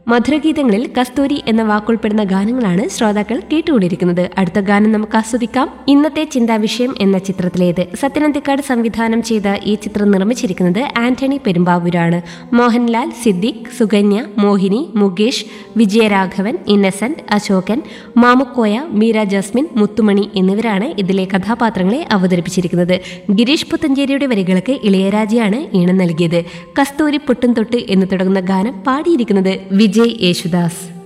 മധുരഗീതങ്ങളിൽ കസ്തൂരി എന്ന വാക്കുൾപ്പെടുന്ന ഗാനങ്ങളാണ് ശ്രോതാക്കൾ കേട്ടുകൊണ്ടിരിക്കുന്നത് അടുത്ത ഗാനം നമുക്ക് ആസ്വദിക്കാം ഇന്നത്തെ ചിന്താവിഷയം എന്ന ചിത്രത്തിലേത് സത്യനന്ദിക്കാട് സംവിധാനം ചെയ്ത ഈ ചിത്രം നിർമ്മിച്ചിരിക്കുന്നത് ആന്റണി പെരുമ്പാവൂരാണ് മോഹൻലാൽ സിദ്ദിഖ് സുകന്യ മോഹിനി മുകേഷ് വിജയരാഘവൻ ഇന്നസെന്റ് അശോകൻ മാമുക്കോയ മീര ജസ്മിൻ മുത്തുമണി എന്നിവരാണ് ഇതിലെ കഥാപാത്രങ്ങളെ അവതരിപ്പിച്ചിരിക്കുന്നത് ഗിരീഷ് പുത്തഞ്ചേരിയുടെ വരികൾക്ക് ഇളയരാജയാണ് ഈണം നൽകിയത് കസ്തൂരി പൊട്ടും തൊട്ട് എന്ന് തുടങ്ങുന്ന ഗാനം പാടിയിരിക്കുന്നത് വിജയ് യേശുദാസ്